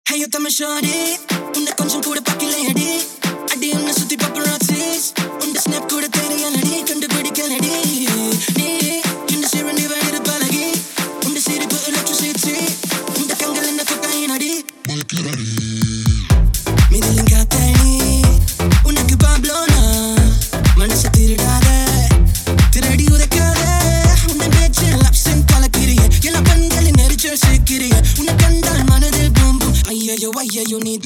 Hey, you தமிழ்ஷாடி உன்னை கொஞ்சம் கூட பார்க்கலையடி அடி உன்னை சுத்தி paparazzi's உன்னை snap கூட தெரியலடி கண்டுபிடிக்கலடி நீ இந்த சிறுநீ வயிறு பழகி உன்னை சிரிப்பு electricity உன்னை கண்கள் என்ன கொட்டாயினடி மிதிலும் காத்தடி உனக்கு பாப்லோனா மனசு திருடாத திருடி உதைக்காத உன்னை பேச்சில் absent கலக்கிறிய எல்லா பெண்களின் நெரிச்சல் சிக்கிறிய உன்னை கண்டால் மனதில் பூம் பூம் ஐயையோ ஐயையோ நீ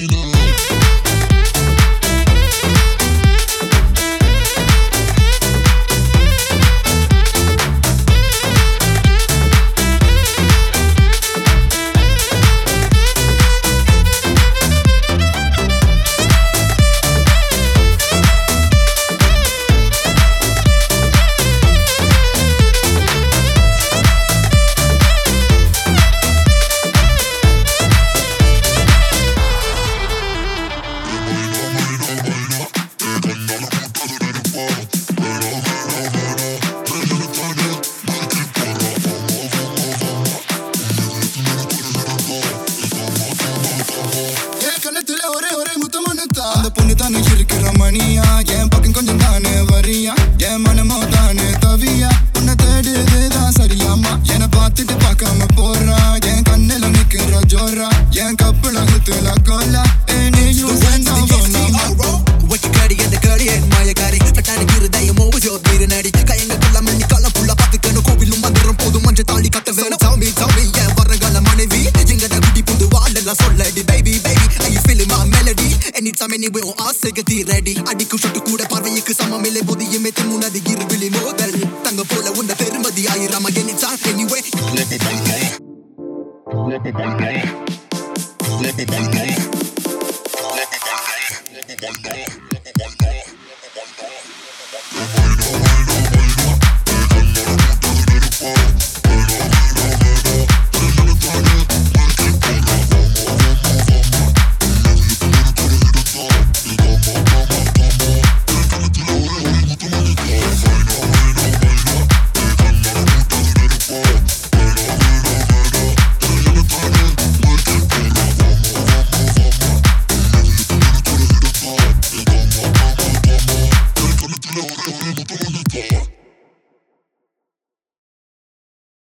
என் கண்ணத்துல ஒரே ஒரே முத்தம் ஒண்ணுதான் அந்த பொண்ணு தானே இருக்கிற மணியா என் பக்கம் கொஞ்சம் தானே வரியா என் மனமோ தானே தவியா உன்னை தேடுதுதான் சரியாமா என்னை பார்த்துட்டு பார்க்காம போறா என் கண்ணுல நிக்கிற ஜோரா என் கப்புல குத்துல கோலா ஏ நீயும் வேண்டாம் வேணாமா வட்டிக்காடி அந்த காடி என் மாயக்காரி பட்டாணி இருதயம் ஓவஜோ வீரனடி கையங்கக்குள்ள மண்ணி காலம் புள்ள பாத்துக்கணும் கோவிலும் மந்திரம் போதும் மஞ்சள் தாலி கட்ட வேணும் சாமி சாமி என் வரங்கால மனைவி எங்கட குடி புது வாழெல்லாம் சொல்லடி baby baby I feel my melody any time any way ஆசைக்கு தீரடி அடிக்கும் சொட்டு கூட பார்வைக்கு சமம் இல்லை போதியுமே முன்னது இருவிழி மோதல் தங்க போல உண்ட பெருமதி ஆயிரம் any time anyway Rubber ball, rubber ball, rubber ball, rubber ball, rubber ball,